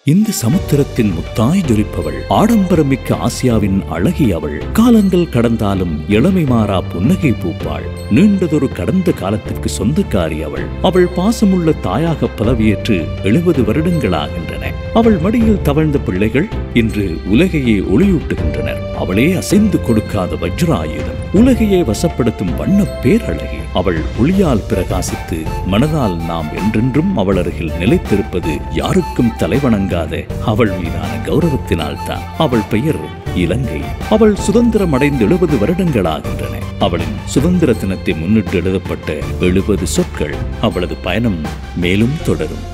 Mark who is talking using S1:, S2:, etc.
S1: இந்த சமுத்திரத்தின் முத்தாய் ஜொலிப்பவள் ஆடம்பரமிக்க ஆசியாவின் அழகி அவள் காலங்கள் கடந்தாலும் இளமை மாறா புன்னகை பூப்பாள் நீண்டதொரு கடந்த காலத்திற்கு சொந்தக்காரி அவள் அவள் பாசமுள்ள தாயாக பதவியேற்று எழுபது வருடங்களாகின்றன அவள் மடியில் தவழ்ந்த பிள்ளைகள் இன்று உலகையே ஒளியூட்டுகின்றனர் அவளே அசைந்து கொடுக்காத வஜ்ராயுதம் உலகையே வசப்படுத்தும் வண்ண பேரழகி அவள் ஒளியால் பிரகாசித்து மனதால் நாம் என்றென்றும் அவள் அருகில் நிலைத்திருப்பது யாருக்கும் தலைவணங்காத அவள் மீதான கௌரவத்தினால் தான் அவள் பெயர் இலங்கை அவள் சுதந்திரம் அடைந்து எழுபது வருடங்களாகின்றன அவளின் சுதந்திர தினத்தை முன்னிட்டு எழுதப்பட்ட எழுபது சொற்கள் அவளது பயணம் மேலும் தொடரும்